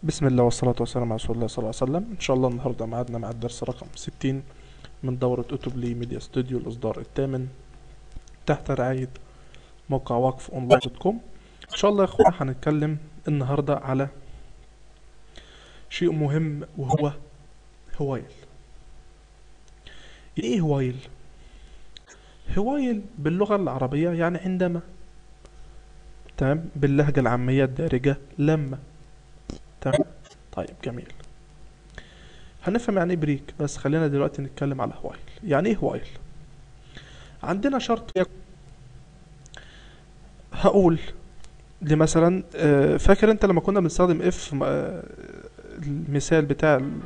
بسم الله والصلاة والسلام على رسول الله صلى الله عليه وسلم إن شاء الله النهاردة معادنا مع الدرس رقم 60 من دورة أوتوبلي ميديا ستوديو الإصدار الثامن تحت رعاية موقع وقف أونلاين دوت كوم إن شاء الله يا إخوانا هنتكلم النهاردة على شيء مهم وهو هوايل يعني إيه هوايل؟ هوايل باللغة العربية يعني عندما تمام باللهجة العامية الدارجة لما تمام طيب جميل هنفهم يعني ايه بريك بس خلينا دلوقتي نتكلم على هوايل يعني ايه هوايل عندنا شرط هقول لمثلا آه، فاكر انت لما كنا بنستخدم اف المثال بتاع ال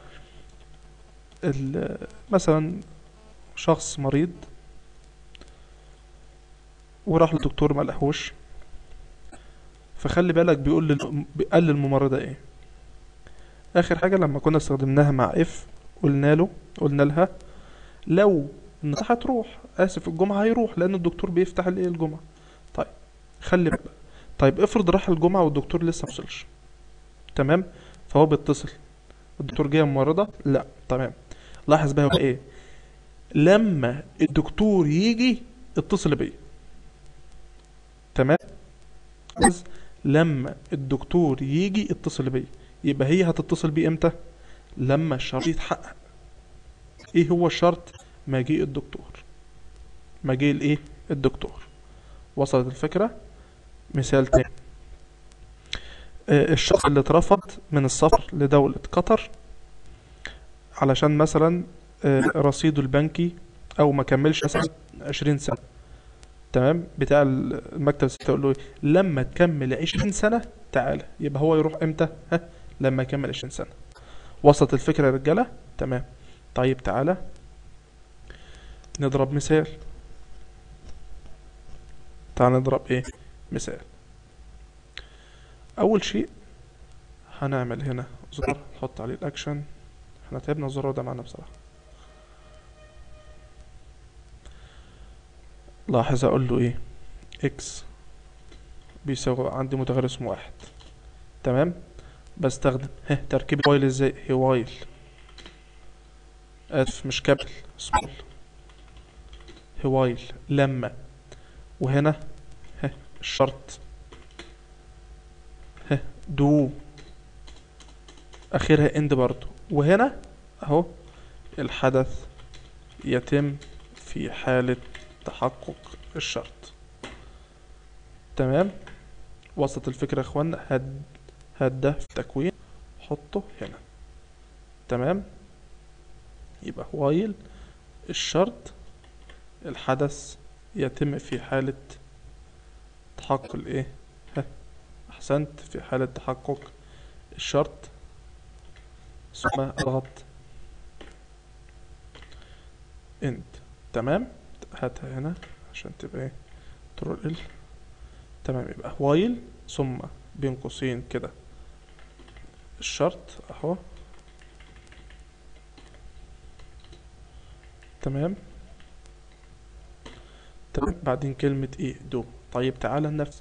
ال مثلا شخص مريض وراح للدكتور ما لقاهوش فخلي بالك بيقول لل... قال للممرضة ايه اخر حاجة لما كنا استخدمناها مع اف قلنا له قلنا لها لو النهارده هتروح اسف الجمعة هيروح لان الدكتور بيفتح الايه الجمعة طيب خلي بالك طيب افرض راح الجمعة والدكتور لسه موصلش تمام فهو بيتصل الدكتور جاي ممرضة لا تمام لاحظ بقى هو ايه لما الدكتور يجي اتصل بيا تمام بس لما الدكتور يجي اتصل بيا يبقى هي هتتصل بيه امتى لما الشرط يتحقق ايه هو الشرط مجيء الدكتور مجيء الايه الدكتور وصلت الفكرة مثال تاني آه، الشخص اللي اترفض من السفر لدولة قطر علشان مثلا آه، رصيده البنكي او ما كملش مثلا 20 سنة تمام بتاع المكتب الستة يقول له إيه؟ لما تكمل 20 سنة تعالى يبقى هو يروح امتى ها لما يكمل 20 سنة وصلت الفكرة يا رجالة تمام طيب تعالى نضرب مثال تعال نضرب ايه مثال اول شيء هنعمل هنا زرار نحط عليه الاكشن احنا تعبنا الزرار ده معانا بصراحة لاحظ اقول له ايه اكس بيساوي عندي متغير اسمه واحد تمام بستخدم ها تركيب وايل ازاي هي وايل اسف مش كابل سمول هي وايل لما وهنا ها الشرط ها دو اخرها اند برضو وهنا اهو الحدث يتم في حالة تحقق الشرط تمام وصلت الفكرة يا اخوانا هد هد في التكوين حطه هنا تمام يبقى وايل الشرط الحدث يتم في حالة تحقق الايه ها احسنت في حالة تحقق الشرط ثم اضغط انت تمام هاتها هنا عشان تبقى ايه كنترول ال تمام يبقى وايل ثم بين قوسين كده الشرط اهو تمام تمام بعدين كلمة ايه دو طيب تعالى النفس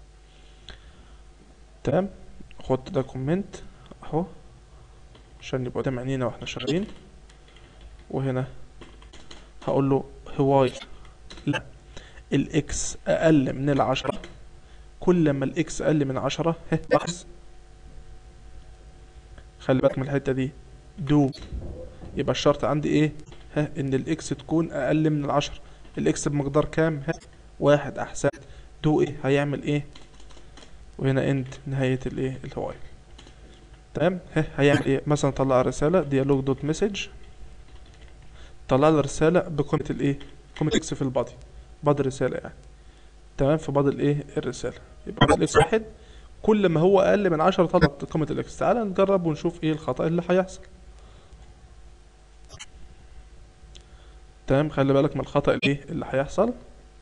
تمام خد ده كومنت اهو عشان يبقى قدام عينينا واحنا شغالين وهنا هقول له هواي لا الاكس اقل من العشرة كل ما الاكس اقل من عشرة ها لاحظ خلي بالك من الحتة دي دو يبقى الشرط عندي ايه ها ان الاكس تكون اقل من العشرة الاكس بمقدار كام ها واحد احسن دو ايه هيعمل ايه وهنا اند نهاية الايه الهوايل تمام ها هيعمل ايه مثلا طلع رسالة ديالوج دوت مسج طلع لي رسالة بقيمة الايه قيمة اكس في البادي بعض الرسالة يعني تمام في بعض الايه الرسالة يبقى الاكس واحد كل ما هو اقل من عشرة طلع قيمة الاكس تعالى نجرب ونشوف ايه الخطأ اللي هيحصل تمام خلي بالك من الخطأ الايه اللي هيحصل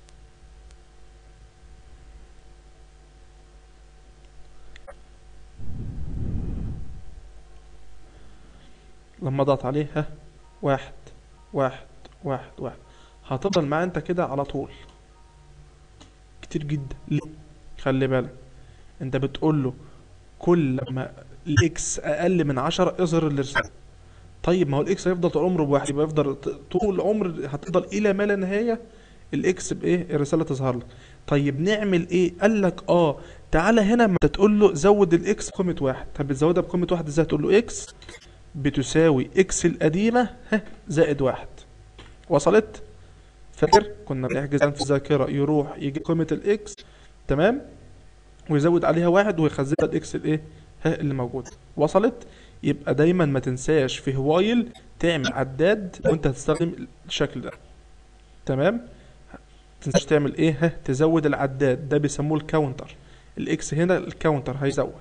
لما اضغط عليه ها واحد واحد واحد واحد هتفضل معاه انت كده على طول كتير جدا ليه خلي بالك انت بتقول له كل ما الاكس اقل من 10 اظهر الرساله طيب ما هو الاكس هيفضل طول عمره بواحد يبقى يفضل ط- طول عمر هتفضل الى ما لا نهايه الاكس بايه الرساله تظهر لك طيب نعمل ايه قال لك اه تعالى هنا ما انت تقول له زود الاكس بقيمه واحد طب بتزودها بقيمه واحد ازاي تقول له اكس بتساوي اكس القديمه ها زائد واحد وصلت فاكر كنا بنحجز في الذاكره يروح يجي قيمه الاكس تمام ويزود عليها واحد ويخزنها الاكس الايه ها اللي موجود وصلت يبقى دايما ما تنساش في هوايل تعمل عداد وانت هتستخدم الشكل ده تمام تنساش تعمل ايه ها تزود العداد ده بيسموه الكاونتر الاكس هنا الكاونتر هيزود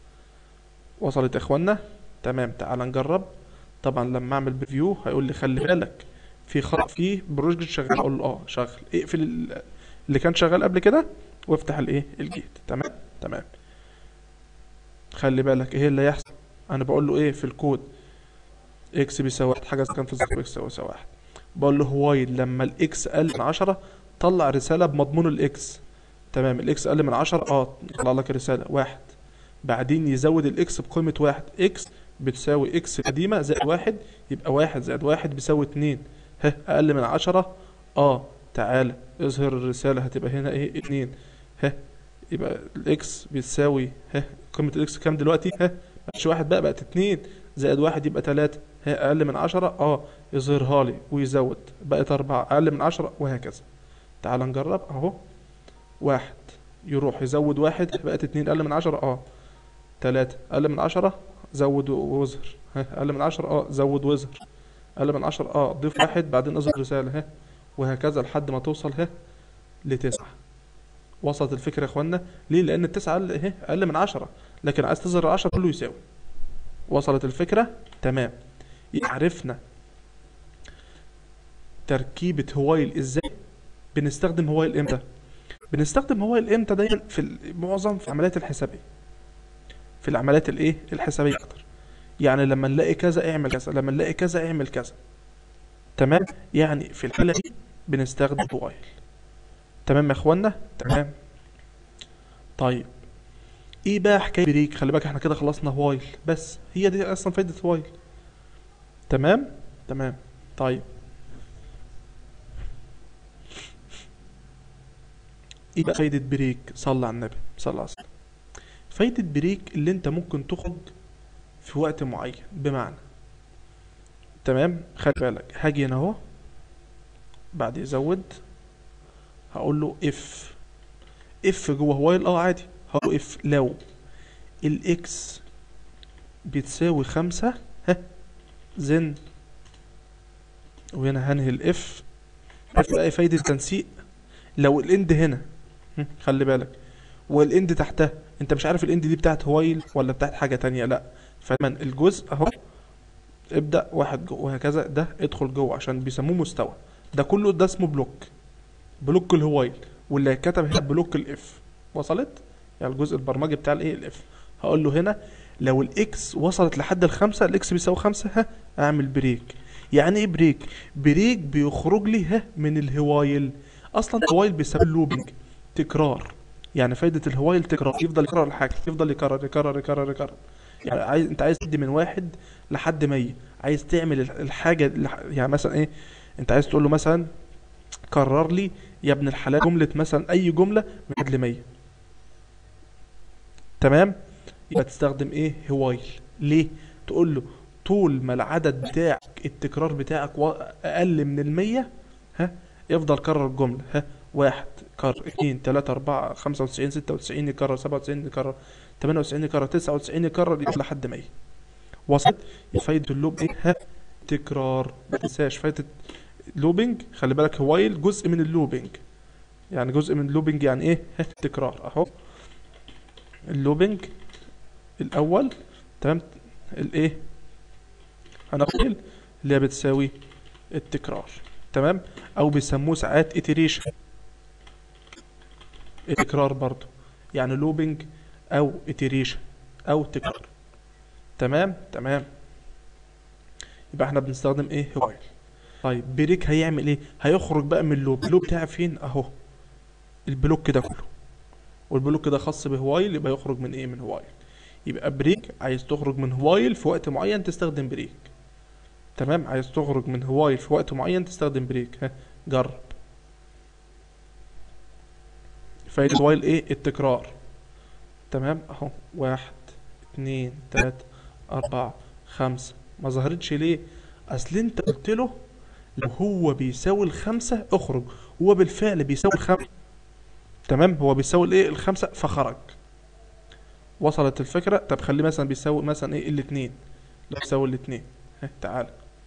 وصلت يا اخوانا تمام تعال نجرب طبعا لما اعمل بريفيو هيقول لي خلي بالك في خط في بروجكت شغال اقول له اه شغل اقفل ال- اللي كان شغال قبل كده وافتح الايه الجيت تمام تمام خلي بالك ايه اللي هيحصل انا بقول له ايه في الكود اكس بيساوي واحد حاجه كان في الذاكره اكس بيساوي واحد بقول له وايل لما الاكس اقل من 10 طلع رساله بمضمون الاكس تمام الاكس اقل من 10 اه طلع لك رساله واحد بعدين يزود الاكس بقيمه واحد اكس بتساوي اكس القديمه زائد واحد يبقى واحد زائد واحد بيساوي اتنين ها اقل من 10 اه تعالى اظهر الرساله هتبقى هنا ايه اتنين ها يبقى الاكس بتساوي ها قيمه الاكس كام دلوقتي ها مش واحد بقى بقت اتنين زائد واحد يبقى تلاتة ها اقل من عشرة اه يظهرها لي ويزود بقت اربعة اقل من عشرة وهكذا تعال نجرب اهو واحد يروح يزود واحد بقت اتنين اقل من عشرة اه تلاتة اقل من عشرة زود واظهر ها اقل من عشرة اه زود واظهر اقل من عشرة اه ضيف واحد بعدين اظهر رسالة ها وهكذا لحد ما توصل ها لتسعة وصلت الفكرة يا اخوانا ليه لان التسعة اقل اهي اقل من عشرة لكن عايز تظهر العشرة كله يساوي وصلت الفكرة تمام يبقى عرفنا تركيبة هوايل ازاي بنستخدم هوايل امتى بنستخدم هوايل امتى دايما في ال- معظم في العمليات الحسابية في العمليات الايه الحسابية اكتر يعني لما نلاقي كذا اعمل كذا لما نلاقي كذا اعمل كذا تمام يعني في الحالة دي بنستخدم هوايل تمام يا اخوانا تمام طيب ايه بقى حكايه بريك خلي بالك احنا كده خلصنا هوايل بس هي دي اصلا فايده هوايل تمام تمام طيب ايه بقى فايده بريك صلى على النبي صلى الله عليه وسلم فايده بريك اللي انت ممكن تخرج في وقت معين بمعنى تمام خلي بالك هاجي هنا اهو بعد يزود هقول له اف اف جوه هوايل اه عادي هقول له اف لو الاكس بتساوي خمسة ها زن وهنا هنهي الاف عارف بقى إيه فايدة التنسيق لو الاند هنا هم، خلي بالك والاند تحتها انت مش عارف الاند دي بتاعت هوايل ولا بتاعت حاجة تانية لا فمن الجزء اهو ابدأ واحد جوه وهكذا ده ادخل جوه عشان بيسموه مستوى ده كله ده اسمه بلوك بلوك الهوايل واللي كتب هنا بلوك الاف وصلت يعني الجزء البرمجي بتاع الايه الاف هقول له هنا لو الاكس وصلت لحد الخمسة الاكس بيساوي خمسة ها اعمل بريك يعني ايه بريك بريك بيخرج لي ها من الهوايل اصلا الهوايل بيسموه لوبينج تكرار يعني فايدة الهوايل تكرار يفضل يكرر الحاجة يفضل يكرر يكرر يكرر يكرر يعني عايز انت عايز تدي من واحد لحد مية عايز تعمل الح- الحاجة لح- يعني مثلا ايه انت عايز تقول له مثلا كرر لي يا ابن الحلال جملة مثلا اي جملة من واحد لمية تمام يبقى تستخدم ايه هوايل ليه تقول له طول ما العدد بتاعك التكرار بتاعك و- اقل من المية ها افضل كرر الجملة ها واحد كرر اتنين تلاتة اربعة خمسة وتسعين ستة وتسعين يكرر سبعة وتسعين يكرر تمانية وتسعين يكرر تسعة وتسعين يكرر يبقى لحد مية وصلت فايدة اللوب ايه ها تكرار ما تنساش فايدة لوبينج خلي بالك هوايل جزء من اللوبينج يعني جزء من اللوبينج يعني ايه ها تكرار اهو اللوبينج الاول تمام الايه هنقول اللي هي بتساوي التكرار تمام او بيسموه ساعات iteration التكرار برضو يعني لوبينج او iteration او تكرار تمام تمام يبقى احنا بنستخدم ايه هوايل طيب بريك هيعمل ايه هيخرج بقى من اللوب اللوب بتاعي فين اهو البلوك ده كله والبلوك ده خاص بهوايل يبقى يخرج من ايه من هوايل يبقى بريك عايز تخرج من وايل في وقت معين تستخدم بريك تمام عايز تخرج من وايل في وقت معين تستخدم بريك ها جرب فايدة وايل ايه التكرار تمام اهو واحد اتنين تلاتة اربعة خمسة ما ظهرتش ليه اصل انت قلت له لو هو بيساوي الخمسة اخرج هو بالفعل بيساوي الخمسة تمام هو بيساوي الايه الخمسة فخرج وصلت الفكرة طب خليه مثلا بيساوي مثلا ايه الاتنين لو بيساوي الاتنين ها تعال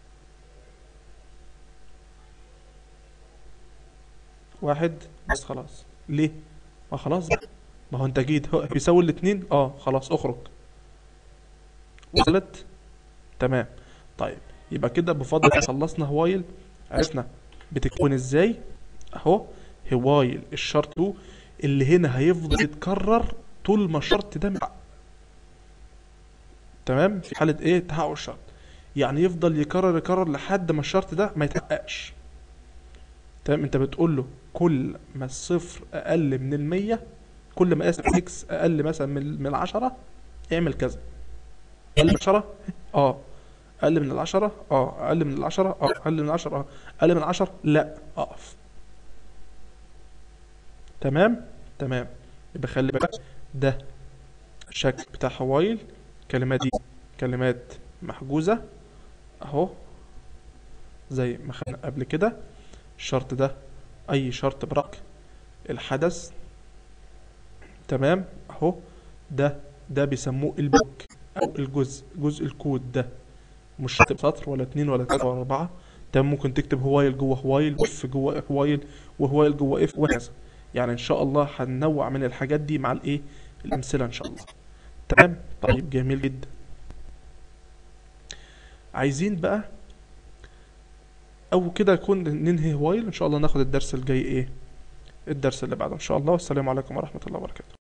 واحد بس خلاص ليه ما خلاص بقى ما هو انت جيت هو بيساوي الاتنين اه خلاص اخرج وصلت تمام طيب يبقى كده بفضل الله خلصنا هوايل عرفنا بتكون ازاي اهو هوايل الشرط 2 اللي هنا هيفضل يتكرر طول ما الشرط ده مع تمام في حالة ايه تحقق الشرط يعني يفضل يكرر يكرر لحد ما الشرط ده ما يتحققش تمام انت بتقول له كل ما الصفر اقل من المية كل ما اسف اكس اقل مثلا من من العشرة اعمل كذا اقل من العشرة اه اقل من العشرة اه اقل من العشرة اه اقل من العشرة اه اقل من العشرة لا اقف تمام تمام يبقى خلي بالك ده الشكل بتاع حوايل الكلمات دي كلمات محجوزة اهو زي ما خدنا قبل كده الشرط ده اي شرط برق الحدث تمام اهو ده ده بيسموه البلوك او الجزء جزء الكود ده مش شرط سطر ولا اتنين ولا تلاتة ولا اربعة ده ممكن تكتب هوايل جوه هوايل واف جوه هوايل وهوايل جوه اف وهكذا يعني ان شاء الله هننوع من الحاجات دي مع الايه الامثله ان شاء الله تمام طيب جميل جدا عايزين بقى او كده يكون ننهي هوايل ان شاء الله ناخد الدرس الجاي ايه الدرس اللي بعده ان شاء الله والسلام عليكم ورحمه الله وبركاته